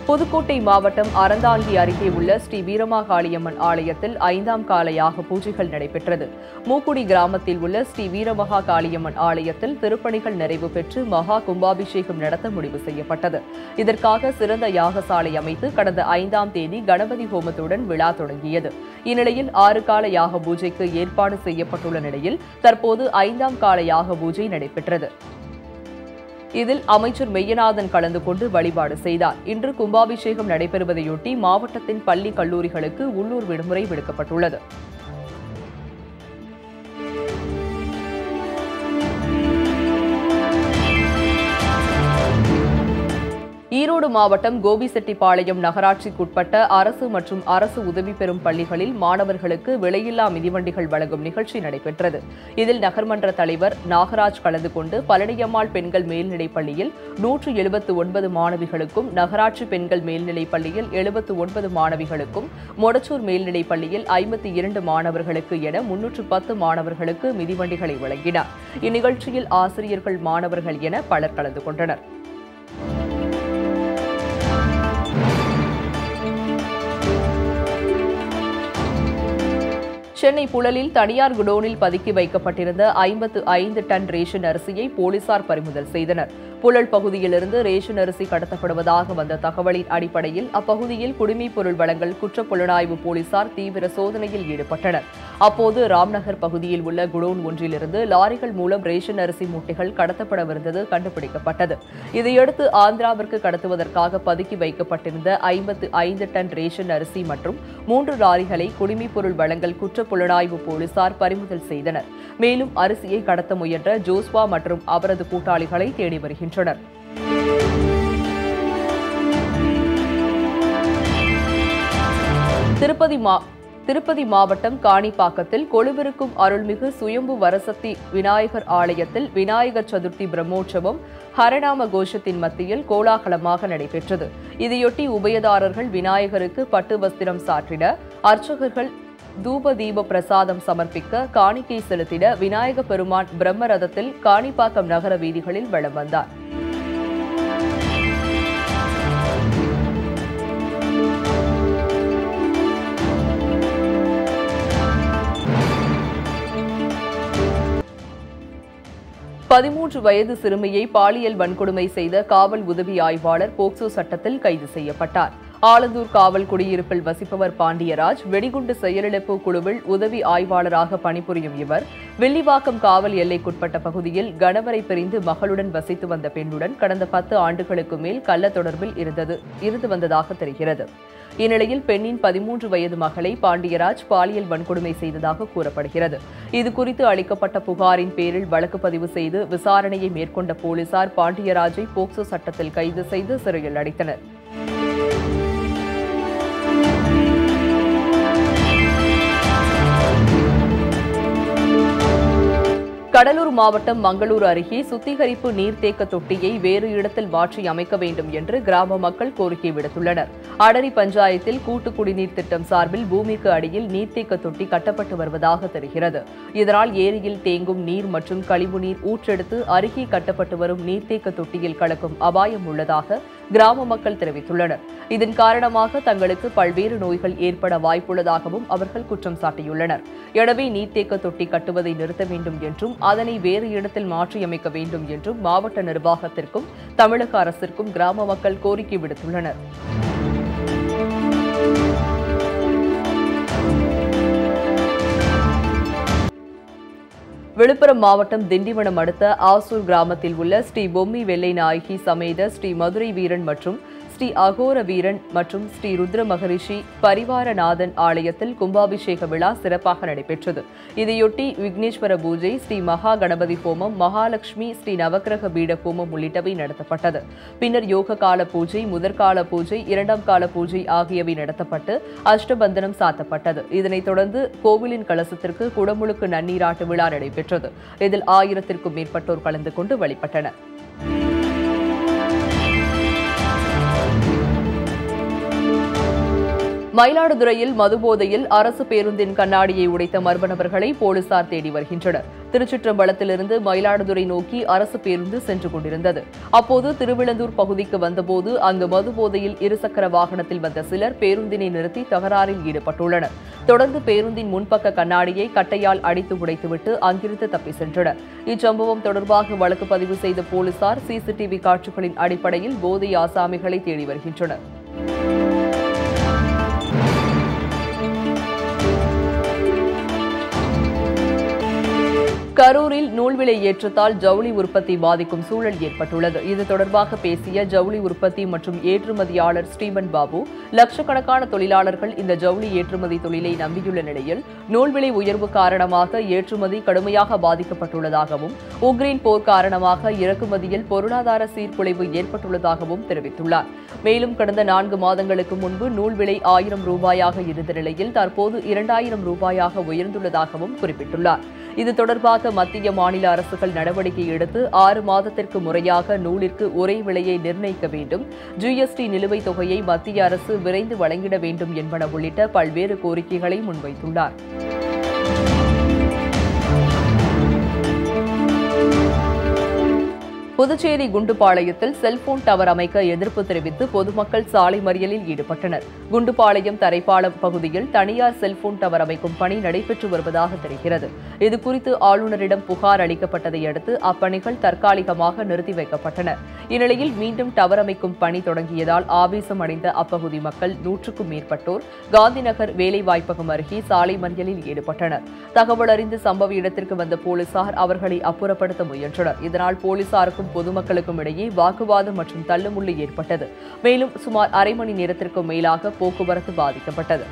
புதுக்கோட்டை மாவட்டம் அறந்தாங்கி அருகே உள்ள ஸ்ரீ வீரமாகாளியம்மன் ஆலயத்தில் ஐந்தாம் கால யாக பூஜைகள் நடைபெற்றது மூக்குடி கிராமத்தில் உள்ள ஸ்ரீ வீரமகா காளியம்மன் ஆலயத்தில் திருப்பணிகள் நிறைவு பெற்று மகா கும்பாபிஷேகம் நடத்த முடிவு செய்யப்பட்டது இதற்காக சிறந்த யாகசாலை அமைத்து கடந்த ஐந்தாம் தேதி கணபதி ஹோமத்துடன் விழா தொடங்கியது இந்நிலையில் ஆறு கால யாக பூஜைக்கு ஏற்பாடு செய்யப்பட்டுள்ள நிலையில் தற்போது ஐந்தாம் கால யாக பூஜை நடைபெற்றது இதில் அமைச்சர் மெய்யநாதன் கலந்து கொண்டு வழிபாடு செய்தார் இன்று கும்பாபிஷேகம் நடைபெறுவதையொட்டி மாவட்டத்தின் பள்ளி கல்லூரிகளுக்கு உள்ளூர் விடுமுறை விடுக்கப்பட்டுள்ளது ஈரோடு மாவட்டம் கோபிசெட்டிப்பாளையம் நகராட்சிக்குட்பட்ட அரசு மற்றும் அரசு உதவி பெறும் பள்ளிகளில் மாணவர்களுக்கு விலையில்லா மிதிவண்டிகள் வழங்கும் நிகழ்ச்சி நடைபெற்றது இதில் நகர்மன்ற தலைவர் நாகராஜ் கலந்து கொண்டு பழனியம்மாள் பெண்கள் மேல்நிலைப் பள்ளியில் நூற்று எழுபத்து ஒன்பது மாணவிகளுக்கும் நகராட்சி பெண்கள் மேல்நிலைப் பள்ளியில் எழுபத்து ஒன்பது மாணவிகளுக்கும் மொடச்சூர் மேல்நிலைப் பள்ளியில் ஐம்பத்தி இரண்டு மாணவர்களுக்கு என முன்னூற்று பத்து மாணவர்களுக்கு மிதிவண்டிகளை வழங்கினார் இந்நிகழ்ச்சியில் ஆசிரியர்கள் மாணவர்கள் என பலர் கலந்து கொண்டனர் சென்னை புழலில் தனியார் குடோனில் பதுக்கி வைக்கப்பட்டிருந்த ஐம்பத்து ஐந்து டன் ரேஷன் அரிசியை போலீசார் பறிமுதல் செய்தனர் புழல் பகுதியிலிருந்து ரேஷன் அரிசி கடத்தப்படுவதாக வந்த தகவலின் அடிப்படையில் அப்பகுதியில் குடிமைப் பொருள் வழங்கல் குற்றப் புலனாய்வு போலீசார் தீவிர சோதனையில் ஈடுபட்டனர் அப்போது ராம்நகர் பகுதியில் உள்ள குடோன் ஒன்றிலிருந்து லாரிகள் மூலம் ரேஷன் அரிசி மூட்டைகள் கடத்தப்படவிருந்தது கண்டுபிடிக்கப்பட்டது இதையடுத்து ஆந்திராவிற்கு கடத்துவதற்காக பதுக்கி வைக்கப்பட்டிருந்த ஐம்பத்து ஐந்து டன் ரேஷன் அரிசி மற்றும் மூன்று லாரிகளை குடிமைப் பொருள் வழங்கல் குற்றப் புலனாய்வு போலீசார் பறிமுதல் செய்தனர் மேலும் அரிசியை கடத்த முயன்ற ஜோஸ்வா மற்றும் அவரது கூட்டாளிகளை தேடி வருகின்றனர் திருப்பதி மா திருப்பதி மாவட்டம் காணிப்பாக்கத்தில் கொழுவிருக்கும் அருள்மிகு சுயம்பு வரசக்தி விநாயகர் ஆலயத்தில் விநாயகர் சதுர்த்தி பிரம்மோற்சவம் ஹரநாம கோஷத்தின் மத்தியில் கோலாகலமாக நடைபெற்றது இதையொட்டி உபயதாரர்கள் விநாயகருக்கு பட்டு வஸ்திரம் சாற்றிட அர்ச்சகர்கள் தூப தீப பிரசாதம் சமர்ப்பிக்க காணிக்கை செலுத்திட விநாயக பெருமான் பிரம்ம ரதத்தில் காணிப்பாக்கம் நகர வீதிகளில் வலம் வந்தார் பதிமூன்று வயது சிறுமியை பாலியல் வன்கொடுமை செய்த காவல் உதவி ஆய்வாளர் போக்சோ சட்டத்தில் கைது செய்யப்பட்டார் ஆலந்தூர் காவல் குடியிருப்பில் வசிப்பவர் பாண்டியராஜ் வெடிகுண்டு செயலிழப்பு குழுவில் உதவி ஆய்வாளராக பணிபுரியும் இவர் வில்லிவாக்கம் காவல் எல்லைக்குட்பட்ட பகுதியில் கணவரை பிரிந்து மகளுடன் வசித்து வந்த பெண்ணுடன் கடந்த பத்து ஆண்டுகளுக்கு மேல் கள்ள தொடர்பில் இருந்தது இருந்து வந்ததாக தெரிகிறது இந்நிலையில் பெண்ணின் பதிமூன்று வயது மகளை பாண்டியராஜ் பாலியல் வன்கொடுமை செய்ததாக கூறப்படுகிறது இதுகுறித்து அளிக்கப்பட்ட புகாரின் பேரில் வழக்கு பதிவு செய்து விசாரணையை மேற்கொண்ட போலீசார் பாண்டியராஜை போக்சோ சட்டத்தில் கைது செய்து சிறையில் அடைத்தனர் கடலூர் மாவட்டம் மங்களூர் அருகே சுத்திகரிப்பு நீர்த்தேக்க தொட்டியை வேறு இடத்தில் மாற்றி அமைக்க வேண்டும் என்று கிராம மக்கள் கோரிக்கை விடுத்துள்ளனர் அடரி பஞ்சாயத்தில் கூட்டு குடிநீர் திட்டம் சார்பில் பூமிக்கு அடியில் நீர்த்தேக்க தொட்டி கட்டப்பட்டு வருவதாக தெரிகிறது இதனால் ஏரியில் தேங்கும் நீர் மற்றும் கழிவுநீர் ஊற்றெடுத்து அருகே கட்டப்பட்டு வரும் நீர்த்தேக்க தொட்டியில் கலக்கும் அபாயம் உள்ளதாக கிராம மக்கள் தெரிவித்துள்ளனர் இதன் காரணமாக தங்களுக்கு பல்வேறு நோய்கள் ஏற்பட வாய்ப்புள்ளதாகவும் அவர்கள் குற்றம் சாட்டியுள்ளனர் எனவே நீர்த்தேக்க தொட்டி கட்டுவதை நிறுத்த வேண்டும் என்றும் அதனை வேறு இடத்தில் மாற்றியமைக்க வேண்டும் என்றும் மாவட்ட நிர்வாகத்திற்கும் தமிழக அரசிற்கும் கிராம மக்கள் கோரிக்கை விடுத்துள்ளனர் விழுப்புரம் மாவட்டம் திண்டிவனம் அடுத்த ஆசூர் கிராமத்தில் உள்ள ஸ்ரீ பொம்மி வெள்ளை நாயகி சமேத ஸ்ரீ மதுரை வீரன் மற்றும் ஸ்ரீ அகோர வீரன் மற்றும் ஸ்ரீ ருத்ர மகரிஷி பரிவாரநாதன் ஆலயத்தில் கும்பாபிஷேக விழா சிறப்பாக நடைபெற்றது இதையொட்டி விக்னேஸ்வர பூஜை ஸ்ரீ மகா கணபதி ஹோமம் மகாலட்சுமி ஸ்ரீ நவக்கிரக பீட ஹோமம் உள்ளிட்டவை நடத்தப்பட்டது பின்னர் யோக கால பூஜை முதற்கால பூஜை இரண்டாம் கால பூஜை ஆகியவை நடத்தப்பட்டு அஷ்டபந்தனம் சாத்தப்பட்டது இதனைத் தொடர்ந்து கோவிலின் கலசத்திற்கு குடமுழுக்கு நன்னீராட்டு விழா நடைபெற்றது இதில் ஆயிரத்திற்கும் மேற்பட்டோர் கலந்து கொண்டு வழிபட்டனர் மயிலாடுதுறையில் மதுபோதையில் அரசு பேருந்தின் கண்ணாடியை உடைத்த மர்ம நபர்களை போலீசார் தேடி வருகின்றனர் திருச்சிற்றம்பலத்திலிருந்து மயிலாடுதுறை நோக்கி அரசு பேருந்து சென்று கொண்டிருந்தது அப்போது திருவிழந்தூர் பகுதிக்கு வந்தபோது அங்கு மதுபோதையில் இருசக்கர வாகனத்தில் வந்த சிலர் பேருந்தினை நிறுத்தி தகராறில் ஈடுபட்டுள்ளனர் தொடர்ந்து பேருந்தின் முன்பக்க கண்ணாடியை கட்டையால் அடித்து உடைத்துவிட்டு அங்கிருந்து தப்பி சென்றனர் இச்சம்பவம் தொடர்பாக வழக்கு பதிவு செய்த போலீசார் சிசிடிவி காட்சிகளின் அடிப்படையில் போதை ஆசாமிகளை தேடி வருகின்றனர் கரூரில் நூல் விலை ஏற்றத்தால் ஜவுளி உற்பத்தி பாதிக்கும் சூழல் ஏற்பட்டுள்ளது இது தொடர்பாக பேசிய ஜவுளி உற்பத்தி மற்றும் ஏற்றுமதியாளர் ஸ்ரீமன் பாபு லட்சக்கணக்கான தொழிலாளர்கள் இந்த ஜவுளி ஏற்றுமதி தொழிலை நம்பியுள்ள நிலையில் நூல் விலை உயர்வு காரணமாக ஏற்றுமதி கடுமையாக பாதிக்கப்பட்டுள்ளதாகவும் உக்ரைன் போர் காரணமாக இறக்குமதியில் பொருளாதார சீர்குலைவு ஏற்பட்டுள்ளதாகவும் தெரிவித்துள்ளார் மேலும் கடந்த நான்கு மாதங்களுக்கு முன்பு நூல் விலை ஆயிரம் ரூபாயாக இருந்த நிலையில் தற்போது இரண்டாயிரம் ரூபாயாக உயர்ந்துள்ளதாகவும் குறிப்பிட்டுள்ளார் இது தொடர்பாக மத்திய மாநில அரசுகள் நடவடிக்கை எடுத்து ஆறு மாதத்திற்கு முறையாக நூலிற்கு ஒரே விலையை நிர்ணயிக்க வேண்டும் ஜிஎஸ்டி நிலுவைத் தொகையை மத்திய அரசு விரைந்து வழங்கிட வேண்டும் என்பன உள்ளிட்ட பல்வேறு கோரிக்கைகளை முன்வைத்துள்ளார் புதுச்சேரி குண்டுபாளையத்தில் செல்போன் டவர் அமைக்க எதிர்ப்பு தெரிவித்து பொதுமக்கள் சாலை மறியலில் ஈடுபட்டனர் குண்டுபாளையம் தரைப்பாலம் பகுதியில் தனியார் செல்போன் டவர் அமைக்கும் பணி நடைபெற்று வருவதாக தெரிகிறது இதுகுறித்து ஆளுநரிடம் புகார் அளிக்கப்பட்டதை அடுத்து அப்பணிகள் தற்காலிகமாக நிறுத்தி வைக்கப்பட்டன இந்நிலையில் மீண்டும் டவர் அமைக்கும் பணி தொடங்கியதால் ஆவேசம் அடைந்த அப்பகுதி மக்கள் நூற்றுக்கும் மேற்பட்டோர் காந்திநகர் வேலைவாய்ப்பகம் அருகே சாலை மறியலில் ஈடுபட்டனர் தகவல் அறிந்து சம்பவ இடத்திற்கு வந்த போலீசார் அவர்களை அப்புறப்படுத்த முயன்றனர் இதனால் போலீசாருக்கும் பொதுமக்களுக்கும் இடையே வாக்குவாதம் மற்றும் தள்ளுமுள்ளு ஏற்பட்டது மேலும் சுமார் அரை மணி நேரத்திற்கும் மேலாக போக்குவரத்து பாதிக்கப்பட்டது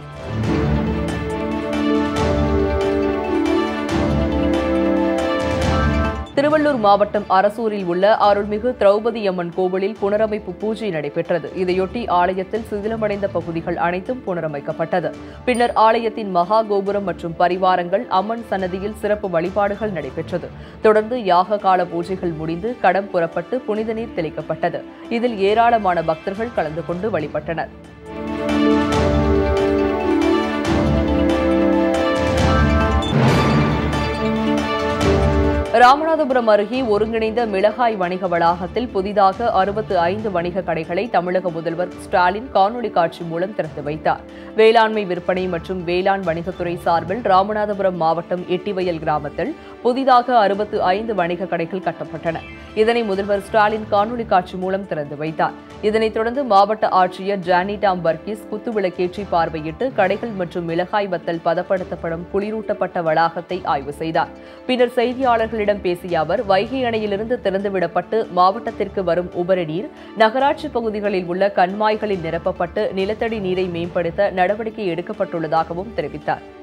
திருவள்ளூர் மாவட்டம் அரசூரில் உள்ள அருள்மிகு திரௌபதி அம்மன் கோவிலில் புனரமைப்பு பூஜை நடைபெற்றது இதையொட்டி ஆலயத்தில் சிதிலமடைந்த பகுதிகள் அனைத்தும் புனரமைக்கப்பட்டது பின்னர் ஆலயத்தின் மகா கோபுரம் மற்றும் பரிவாரங்கள் அம்மன் சன்னதியில் சிறப்பு வழிபாடுகள் நடைபெற்றது தொடர்ந்து யாக கால பூஜைகள் முடிந்து கடம் புறப்பட்டு புனித நீர் தெளிக்கப்பட்டது இதில் ஏராளமான பக்தர்கள் கலந்து கொண்டு வழிபட்டனர் ராமநாதபுரம் அருகே ஒருங்கிணைந்த மிளகாய் வணிக வளாகத்தில் புதிதாக அறுபத்து ஐந்து வணிக கடைகளை தமிழக முதல்வர் ஸ்டாலின் காணொலி காட்சி மூலம் திறந்து வைத்தார் வேளாண்மை விற்பனை மற்றும் வேளாண் வணிகத்துறை சார்பில் ராமநாதபுரம் மாவட்டம் எட்டிவயல் கிராமத்தில் புதிதாக அறுபத்து ஐந்து வணிக கடைகள் கட்டப்பட்டன இதனை முதல்வர் ஸ்டாலின் காணொலி காட்சி மூலம் திறந்து வைத்தார் இதனைத் தொடர்ந்து மாவட்ட ஆட்சியர் ஜானிடாம் பர்கீஸ் குத்துவிளக்கேற்றி பார்வையிட்டு கடைகள் மற்றும் மிளகாய் வத்தல் பதப்படுத்தப்படும் குளிரூட்டப்பட்ட வளாகத்தை ஆய்வு செய்தார் பின்னர் செய்தியாளர்களிடம் பேசிய அவர் வைகை அணையிலிருந்து திறந்துவிடப்பட்டு மாவட்டத்திற்கு வரும் உபரி நீர் நகராட்சி பகுதிகளில் உள்ள கண்மாய்களில் நிரப்பப்பட்டு நிலத்தடி நீரை மேம்படுத்த நடவடிக்கை எடுக்கப்பட்டுள்ளதாகவும் தெரிவித்தார்